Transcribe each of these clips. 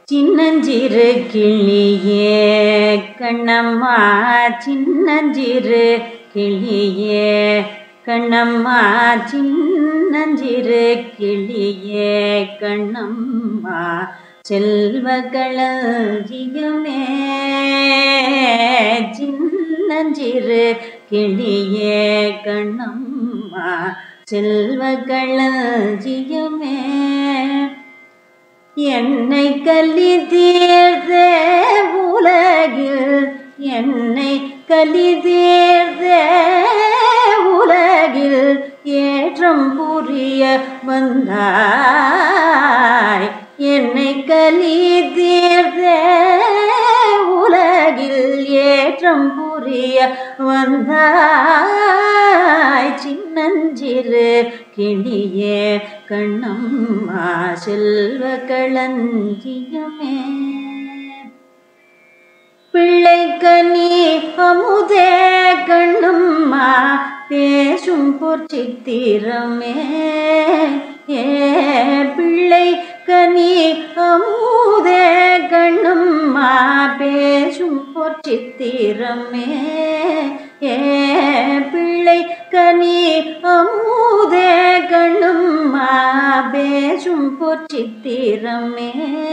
சின்னஞ்சிறு கிளியே கண்ணம்மா சின்னஞ்சிறு கிளியே கண்ணம்மா சின்னஞ்சிறு கிளியே கண்ணம்மா செல்வகளஞ்சியமே சின்னஞ்சிறு கிளியே கண்ணம்மா செல்வகளஞ்சியமே என்னை கலி தீர்த்த உலகில் என்னை கலி தீர்த்த உலகில் ஏற்றம் புரிய வந்தாய் என்னை கலி தீர்த்த உலகில் ஏற்றம் புரிய வந்தாய் சின்னஞ்சிறு கிளியே கண்ணம்மா செல்வ களஞ்சியமே பிள்ளை கனி அமுதே கண்ணம்மா பேசும் பொற்சித்திரமே ஏ பிள்ளை கனி அமுதே கண்ணம்மா பேசும் பொற்சித்திரமே ஏ பிள்ளை கனி அமுதே கண்ணம்மா பேசும் பொற்சித்திரமே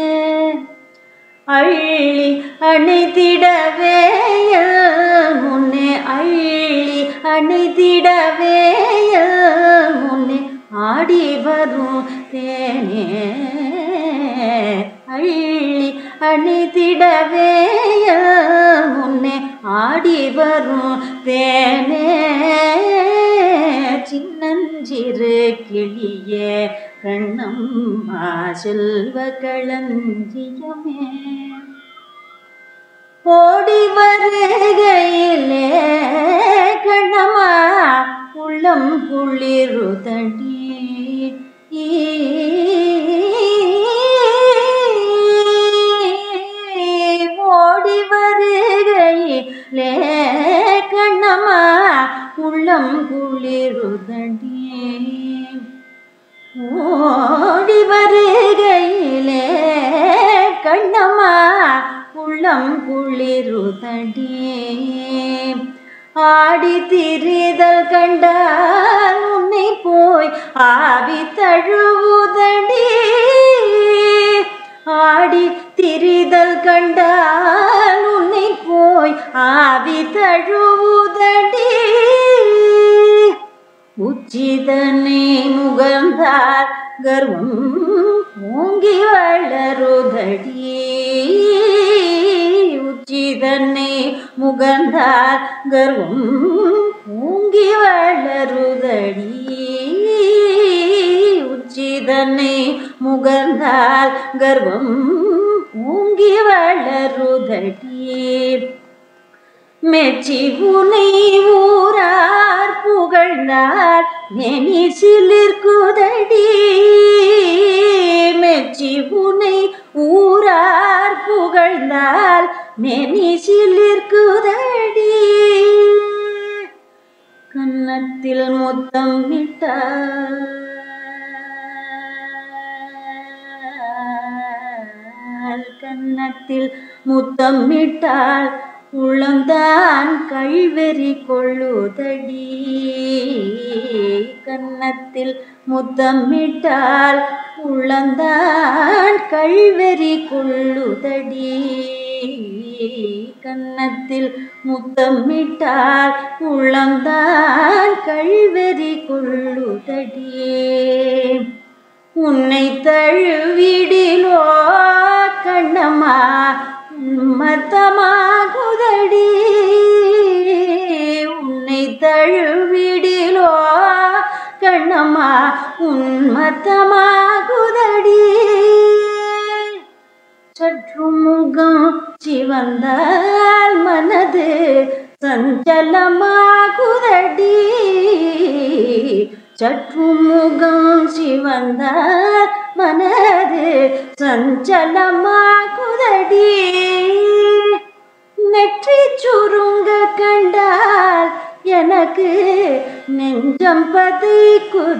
அள்ளி அணைத்திடவே முன்னே அள்ளி அணைத்திடவே முன்னே ஆடி வரும் தேனே அள்ளி அணைத்திடவே முன்னே ஆடி வரும் தேனே சின்னஞ்சிறு கிளியே கண்ணம்மா செல்வ களஞ்சியமே ஓடி வருகையிலே கண்ணம்மா உள்ளம் குளிருதடி ஓடி வருகையிலே கண்ணம்மா உள்ளம் குளிருதடி ஓடி வருகையிலே கண்ணம்மா உள்ளம் குளிருதடி ஆடி திரிதல் கண்டால் உன்னை போய் ஆவி தழுவுதடி ஆடி திரிதல் கண்டால் உன்னை போய் ஆவி தழுவுதடி உச்சிதனை முகந்தார் கர்வம் ஓங்கி வளருதடி உச்சிதனை முகந்தார் கர்வம் ஓங்கி வளருதடி உச்சிதனை முகந்தால் கர்வம் ஓங்கி வளருதடி மெச்சி உனை ஊரார் புகழ்ந்தார் நெனி சிலிர்குதடி மெச்சி உனை ஊரார் புகழ்ந்தால் நெனி சிலிர்குதடி கன்னத்தில் முத்தம் விட்டால் கன்னத்தில் முத்தம் விட்டால் உளம்தான் கழ்வெறி கொள்ளுதடி கன்னத்தில் முத்தமிட்டால் உள்ளந்தான் கழ்வெறி கொள்ளுதடி கன்னத்தில் முத்தமிட்டால் உள்ளந்தான் கழ்வெறி கொள்ளுதடி உன்னை தழுவிடிலோ கண்ணம்மா மத்தமாகுதடி உன்னை தழுவிடிலோ கண்ணம்மா உன்மத்தமாகுதடி சற்று முகம் சிவந்தால் மனது சஞ்சலமாகுதடி சற்று முகம் சிவந்தால் மனது சஞ்சலமாகுதடி நெற்றி சுருங்க கண்டால் எனக்கு நெஞ்சம்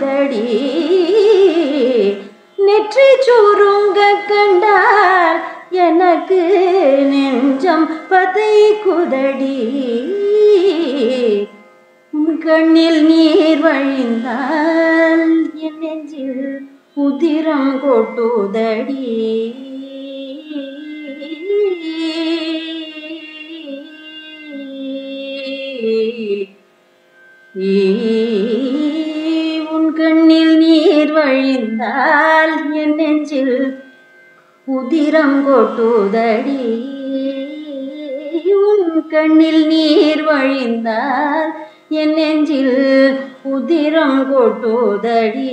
பதைக்குதடி நெற்றி சுருங்க கண்டால் எனக்கு நெஞ்சம் பதை குதடி உன் கண்ணில் நீர் வழிந்தால் என் நெஞ்சில் உதிரம் கொட்டுதடி உன் கண்ணில் நீர் வழிந்தால் என் நெஞ்சில் உதிரம் கொட்டுதடி உன் கண்ணில் நீர் வழிந்தால் என் நெஞ்சில் உதிரம் கொட்டுதடி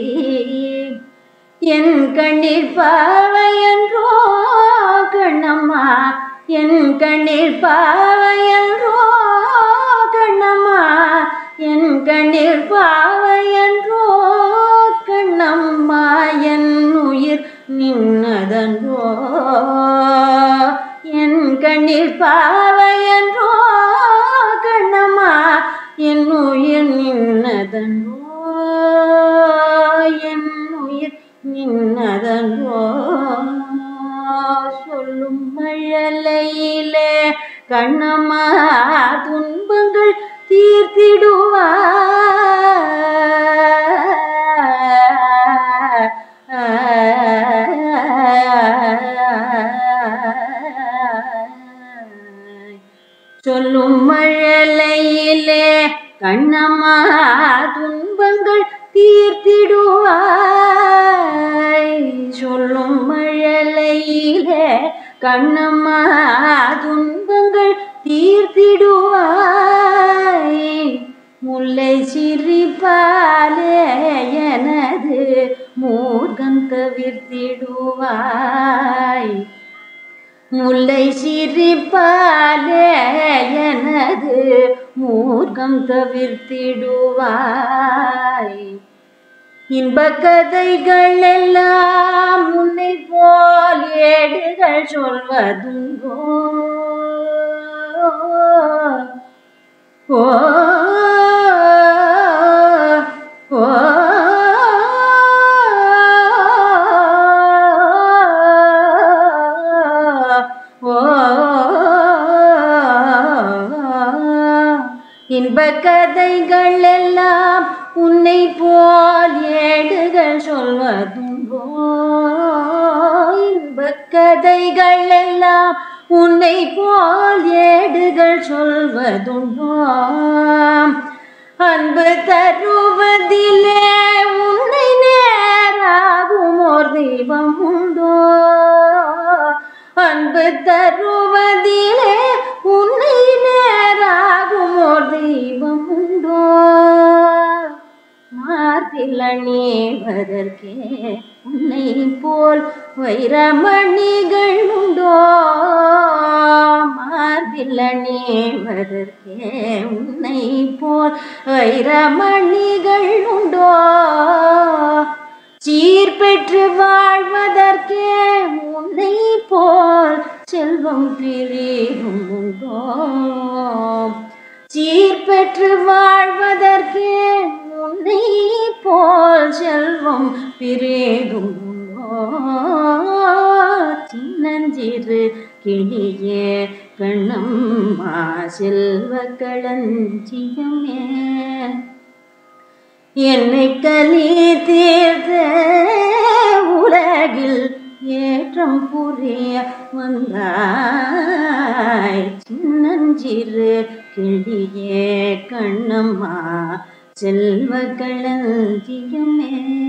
என் கண்ணில் பாவையன்றோ கண்ணம்மா என் கண்ணில் பாவையன்றோ கண்ணம்மா என் கண்ணில் பாவையன்றோ கண்ணம்மா என் உயிர் நின்னதன்றோ என் கண்ணில் பாவையன்றோ கண்ணம்மா என் உயிர் நின்னதன்றோ என் உயிர் நின்னதன்றோ சொல்லும் மழலையிலே கண்ணம்மா துன்பங்கள் தீர்த்திடுவாய் சொல்லும் மழலையிலே கண்ணம்மா துன்பங்கள் தீர்த்திடுவாய் சொல்லும் மழலையிலே கண்ணம்மா துன்பங்கள் தீர்த்திடுவாய் முல்லை சிரிப்பாலே எனது மூர்க்கம் தவிர்த்திடுவாய் முல்லை சிரிப்பாலே எனது மூர்க்கம் தவிர்த்திடுவாய் இன்பக் கதைகள் எல்லாம் உன்னை போல் ஏடுகள் சொல்வதுங்கோ ஓ ஓ இன்பக் கதைகள் எல்லாம் உன்னை போல் ஏடுகள் சொல்வதுங்கோ இன்பக் கதைகள் எல்லாம் உன்னை போல் ஏடுகள் சொல்வதுண்டோ அன்பு தருவதிலே உன்னை நேராகும் ஓர் தெய்வம் உண்டோ அன்பு தருவதிலே உன்னை நேராகும் ஓர் தெய்வம் உண்டோ மார்பில் அணிவதற்கே உன்னை போல் வைரமணிகள் உண்டோ மார்பில் அணிவதற்கே உன்னை போல் வைரமணிகள் உண்டோ சீர் பெற்று வாழ்வதற்கே உன்னை போல் செல்வம் பிரியும் உண்டோ சீர் பெற்று வாழ்வதற்கே உன்னை போல் செல்வம் பிரியும் உண்டோ சின்னஞ்சிறு கிளியே கண்ணம்மா செல்வ களஞ்சியமே என்னை கலி தீர்த்த உலகில் ஏற்றம் புரிய வந்தாய் சின்னஞ்சிறு கிளியே கண்ணம்மா செல்வ களஞ்சியமே